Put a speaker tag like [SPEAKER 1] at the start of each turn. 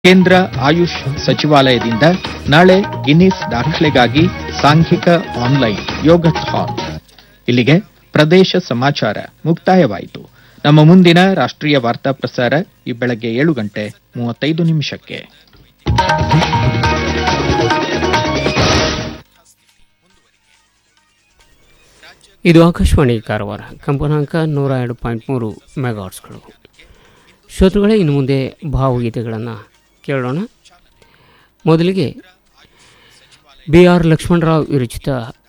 [SPEAKER 1] ಕೇಂದ್ರ ಆಯುಷ್ ಸಚಿವಾಲಯದಿಂದ ನಾಳೆ ಗಿನ್ನಿಸ್ ದಾಖಲೆಗಾಗಿ ಸಾಂಘಿಕ ಆನ್ಲೈನ್ ಯೋಗಥಾನ್ ಇಲ್ಲಿಗೆ ಪ್ರದೇಶ ಸಮಾಚಾರ ಮುಕ್ತಾಯವಾಯಿತು ನಮ್ಮ ಮುಂದಿನ ರಾಷ್ಟ್ರೀಯ ವಾರ್ತಾ ಪ್ರಸಾರ ಈ ಬೆಳಗ್ಗೆ ಏಳು ಗಂಟೆ ಮೂವತ್ತೈದು ನಿಮಿಷಕ್ಕೆ
[SPEAKER 2] ಇದು ಆಕಾಶವಾಣಿ ಕಾರವಾರ ಕಂಪನಾಂಕ ನೂರ ಎರಡು ಪಾಯಿಂಟ್ ಮೂರು ಮೆಗಾಟ್ಸ್ಗಳು ಶ್ರೋತೃಗಳೇ ಇನ್ನು ಮುಂದೆ ಭಾವಗೀತೆಗಳನ್ನು ಕೇಳೋಣ ಮೊದಲಿಗೆ ಬಿ ಆರ್ ಲಕ್ಷ್ಮಣರಾವ್ ವಿರಚಿತ